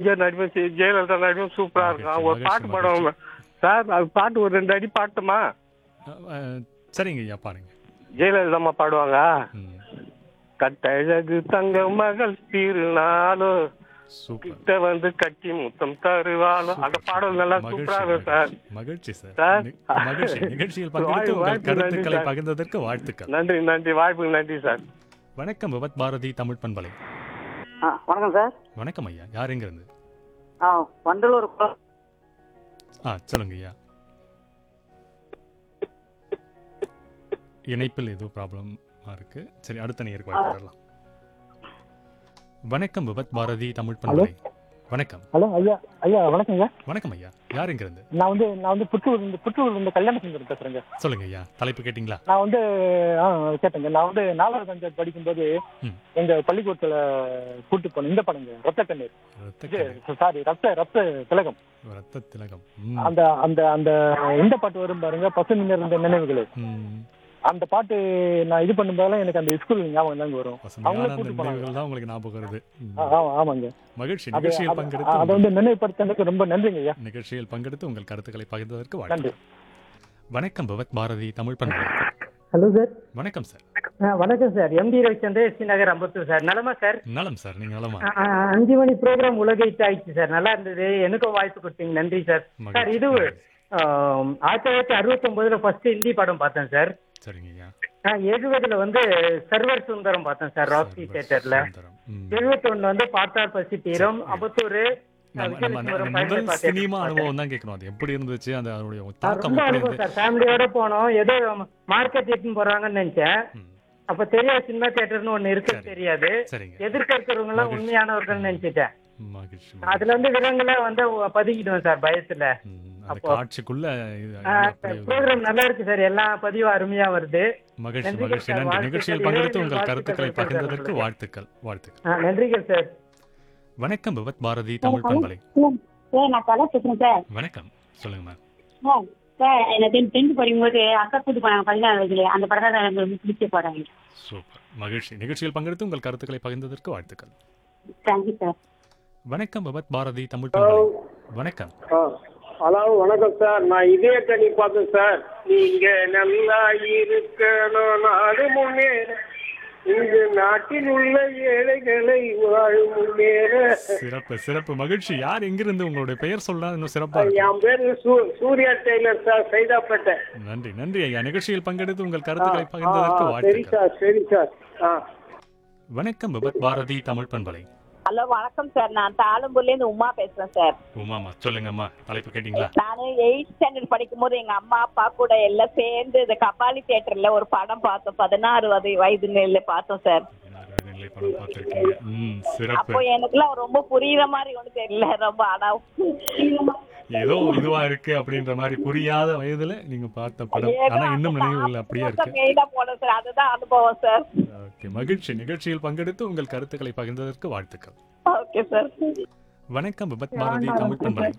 எம்ஜிஆர் நடிப்பும் சரி, ஜெயலலிதா நடிப்பும் சூப்பரா இருக்கும் ஒரு மகிழ்ச்சி, பாட்டு பாடுவோம் சார் அது பாட்டு ஒரு ரெண்டு அடி பாட்டுமா அஹ், அஹ், சரிங்க ஐயா பாருங்க ஜெயலலிதா அம்மா பாடுவாங்க ம் கட்டழகு தங்க மகள் திருநாளோ சூப்பர் கிட்ட வந்து கட்டி முத்தம் தருவாளோ அந்த பாடல் நல்லா சூப்பரா இருக்கும் சார் மகிழ்ச்சி சார் சார். நி- மகிழ்ச்சி நிகழ்ச்சியில் பங்கெடுத்து உங்கள் வாய்ப்பு நன்றி கருத்துக்களை சார். பகிர்ந்ததற்கு வாழ்த்துக்கள் நன்றி நன்றி வாய்ப்புக்கு நன்றி சார் வணக்கம் விபத் பாரதி தமிழ் பண்பலை ஆ வணக்கம் சார் வணக்கம் ஐயா யார் எங்க இருந்து ஆ வண்டலூர் குளம். ஆ சொல்லுங்க ஐயா இணைப்பில் ஏதோ ப்ராப்ளமா இருக்கு சரி அடுத்த நேருக்கு வாய்ப்பு தரலாம் வணக்கம் விபத் பாரதி தமிழ் பண்பலை வணக்கம் ஹலோ ஐயா ஐயா வணக்கங்க வணக்கம் ஐயா யார் எங்க இருந்து நான் வந்து நான் வந்து புத்தூர் இருந்து புத்தூர் இருந்து கல்யாண சுந்தரம் பேசுறேங்க சொல்லுங்க ஐயா தலைப்பு கேட்டிங்களா நான் வந்து ஆ கேட்டேங்க நான் வந்து நாலாவது பஞ்சாயத்து படிக்கும்போது ம். எங்க பள்ளிக்கூடத்துல கூட்டு போனேன் இந்த படங்க ரத்த கண்ணீர் ரத்த இது கண்ணீர், சாரி ரத்த ரத்த திலகம் ரத்த திலகம் ம், அந்த அந்த அந்த இந்த பாட்டு வரும் பாருங்க பசு இருந்த நினைவுகள் ம். அந்த பாட்டு நான் இது பண்ணும்போதெல்லாம் எனக்கு அந்த ஸ்கூல் ஞாபகம் தாங்க வரும் பசுமையான அவங்களே அந்த கூட்டு போனாங்க. நினைவுகள் தான் உங்களுக்கு ஞாபகம் வருது ம். ஆ, ஆமா, ஆமாங்க மகிழ்ச்சி அது நிகழ்ச்சியில் அது- அதை பங்கெடுத்து வந்து நினைவுபடுத்தினதுக்கு ரொம்ப நன்றிங்க ஐயா நிகழ்ச்சியில் பங்கெடுத்து உங்கள் கருத்துக்களை பகிர்ந்ததற்கு நன்றி வாழ்த்து வணக்கம் பவத் பாரதி தமிழ் பண்பலை ஹலோ சார் வணக்கம் சார் ஆ, வணக்கம் sir MD Ravichandra SD Nagar Ambattur sir நலமா சார் நலம் சார் நீங்க நலமா ஆ, ஆ, அஞ்சு மணி ப்ரோக்ராம் உலக ஹிட் ஆயிடுச்சு சார் நல்லா இருந்தது எனக்கும் வாய்ப்பு கொடுத்தீங்க நன்றி சார் சார் மகிழ்ச்சி, இது மகிழ்ச்சி. ஆம், ஆயிரத்தி தொள்ளாயிரத்தி அறுபத்தொன்பதுல ஃபர்ஸ்ட் ஹிந்தி படம் பார்த்தேன் சார் சரிங்க ஐயா நான் எழுபதுல வந்து சர்வர் சுந்தரம் பார்த்தேன் சார் ராக்ஸி சர்வ தியேட்டர்ல சுந்தரம். ம். எழுபத்தொன்னு வந்து பார்த்தார் பசி தீரம் அம்பத்தூர் நம்ம நம்ம அந்த முதல் சினிமா அனுபவம் தான் கேட்கணும் அது எப்படி இருந்துச்சு அந்த அதனுடைய தாக்கம் ரொம்ப எப்படி அனுபவம் இருந்து சார் ஃபேமிலியோட போனோம் ஏதோ மார்க்கெட் எடுத்துன்னு போறாங்கன்னு நினைச்சேன் ம். அப்ப தெரியாது சினிமா தியேட்டர்னு ஒண்ணு இருக்கு சரி. தெரியாது சரிங்க எதிர்க்க இருக்கிறவங்க எல்லாம் மகிழ்ச்சி. உண்மையானவர்கள் நினைச்சிட்டேன் மகிழ்ச்சி அதுல இருந்து விலங்குல வந்து பதுக்கிடுவேன் சார் பயத்துல ம், அந்த அப்போ- காட்சிக்குள்ள இது அப்படியே ப்ரோக்ராம் நல்லா இருக்கு சார் எல்லா பதிவும் அருமையா வருது மகிழ்ச்சி நன்றிகள் மகிழ்ச்சி சார். நன்றி வாழ்த்துக்கள். நிகழ்ச்சியில் பங்கெடுத்து உங்கள் இறைவனின் கருத்துக்களை வாழ்த்துக்கள் பகிர்ந்ததற்கு உங்களுக்கு. வாழ்த்துக்கள் வாழ்த்துக்கள் ஆ, நன்றிகள் சார் வணக்கம் விபத் பாரதி தமிழ் பண்பலை சார் நான் கலா பேசுறேன் சார் வணக்கம் சொல்லுங்க மேம் சார் சார் எனக்கு டென்த் படிக்கும்போது அக்கா கூட்டு போனாங்க பதினாறு வயசுல அந்த படம் தான் எனக்கு ரொம்ப பிடிச்ச படம் சூப்பர் மகிழ்ச்சி நிகழ்ச்சியில் பங்கெடுத்து உங்கள் கருத்துக்களை பகிர்ந்ததற்கு வாழ்த்துக்கள் தேங்க்யூ சார் வணக்கம் விபத் பாரதி தமிழ் பண்பலை வணக்கம் ஹலோ வணக்கம் சார் நான் இதே கனி பார்த்தேன் சார் நீங்க நல்லா இருக்கணும் நாடு முன்னேற இங்கு நாட்டில் உள்ள ஏழைகளை வாழ முன்னேற சிறப்பு சிறப்பு மகிழ்ச்சி யார் எங்கிருந்து உங்களுடைய பெயர் சொன்னா இன்னும் சிறப்பா இருக்கும். என் பேரு சூ- சூர்யா டெய்லர் சார் சைதாப்பேட்டை நன்றி நன்றி ஐயா நிகழ்ச்சியில் பங்கெடுத்து உங்கள் கருத்துக்களை ஆ, பகிர்ந்ததற்கு ஆ, சரி வாழ்த்துக்கள் சார் சரி சார் ஆ வணக்கம் விபத் பாரதி தமிழ் பண்பலை ஹலோ வணக்கம் சார் நான் தாளம்பூர்ல இருந்து உமா பேசுறேன் சார் உமாமா சொல்லுங்கம்மா தலைப்பு கேட்டீங்களா நான் எயிட் ஸ்டாண்டர்ட் படிக்கும் போது எங்க அம்மா அப்பா கூட எல்லாம் சேர்ந்து இந்த கபாலி தியேட்டர்ல ஒரு படம் பார்த்தோம் பதினாறு வயது வயது நிலையில பார்த்தோம் சார் நிலை படம் பார்த்திருக்கீங்க ம் சிறப்பு அப்போ எனக்குலாம் ரொம்ப புரியுற மாதிரி ஒண்ணு தெரியல ரொம்ப ஆனா ஏதோ இதுவா இருக்கு அப்படின்ற மாதிரி புரியாத வயதுல நீங்க பார்த்த படம் ஆனா இன்னும் நினைவுகள் அப்படியே இருக்கு மெயினா போனோம் சார் அதுதான் அனுபவம் சார் ஓகே மகிழ்ச்சி நிகழ்ச்சியில் பங்கெடுத்து உங்கள் கருத்துக்களை பகிர்ந்ததற்கு வாழ்த்துக்கள் ஓகே சார் வணக்கம் விபத் பாரதி தமிழ் பண்பலை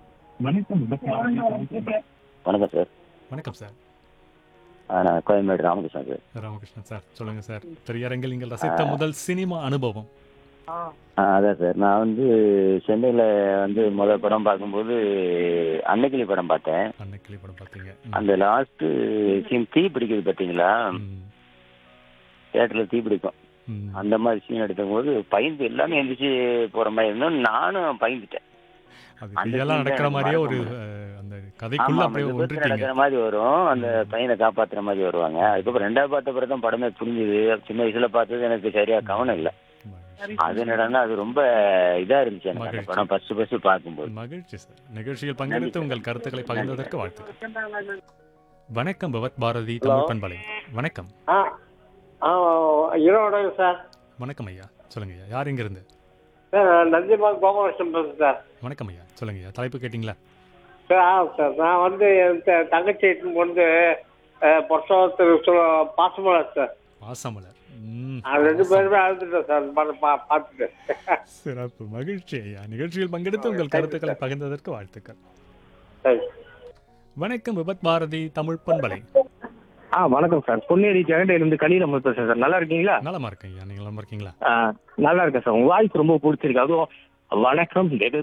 வணக்கம் சார் வணக்கம் சார் ஆ, நான் கோயம்பேடு ராமகிருஷ்ணன் சார் ராமகிருஷ்ணன் சார் சொல்லுங்க சார் திரையரங்கில் நீங்கள் ரசித்த முதல் சினிமா அனுபவம் ஆ, அதான் சார் நான் வந்து சென்னையில் வந்து முதல் படம் பார்க்கும்போது அன்னைக்கிளி படம் பார்த்தேன் அன்னைக்கிளி படம் பார்த்தீங்க ம். அந்த லாஸ்ட் சீன் தீ பிடிக்குது பார்த்தீங்களா ம். தேட்டரில் தீ பிடிக்கும் ம். அந்த மாதிரி சீன் எடுக்கும்போது பயந்து எல்லாமே எந்திரிச்சு போகிற மாதிரி இருந்தோம் நானும் பயந்துட்டேன் அது அந்த ரியலா scene நடக்கிற தான் மாதிரியே ஒரு மறக்க அஹ், அந்த கதைக்குள்ள ஆமா அப்படியே விபத்து ஒன்றிட்டீங்க நடக்கிற மாதிரி வரும் அந்த பையனை காப்பாத்துற மாதிரி வருவாங்க அதுக்கப்புறம் ரெண்டாவது பார்த்த பிறகு தான் படமே புரிஞ்சுது சின்ன வயசுல பார்த்தது எனக்கு சரியா கவனம் இல்லை அது என்னடான்னா அது ரொம்ப இதா இருந்துச்சு எனக்கு அந்த மகிழ்ச்சி. படம் ஃபர்ஸ்ட் ஃபர்ஸ்ட் பார்க்கும்போது மகிழ்ச்சி சார் நிகழ்ச்சியில் பங்கெடுத்து உங்கள் கருத்துக்களை பகிர்ந்ததற்கு வாழ்த்துக்கள் வணக்கம் பவத் பாரதி தமிழ் பண்பலை வணக்கம் ஆ ஆ ஈரோடு சார் வணக்கம் ஐயா சொல்லுங்க ஐயா யார் இங்க இருந்து சார் நந்திமா கோபாலகிருஷ்ணன் பேசுறேன் சார் வணக்கம் ஐயா சொல்லுங்க ஐயா தலைப்பு கேட்டிங்களா சார் ஆ சார் நான் வந்து என் த- தங்கச்சி இட்டுன்னு வந்து பொருஷத்துக்கு பாசமலர் சார் பாசமலர் ம், அது ரெண்டு பேருமே அழுதுட்டேன் சார் அந்த படம் பா பார்த்துட்டு சிறப்பு மகிழ்ச்சி ஐயா நிகழ்ச்சியில் பங்கெடுத்து உங்கள் கருத்துக்களை பகிர்ந்ததற்கு வாழ்த்துக்கள் சரி வணக்கம் விபத் பாரதி தமிழ் பண்பலை ஆ வணக்கம் சார் பொன்னேரி ஜெகண்டையிலிருந்து கலியில் பேசுறேன் சார் நல்லா இருக்கீங்களா நலமா இருக்கேன் ஐயா நீங்க நலமா இருக்கீங்களா ஆ, நல்லா இருக்கேன் சார் உங்க வாய்ஸ் ரொம்ப பிடிச்சிருக்கு அதுவும் வணக்கம் வெகு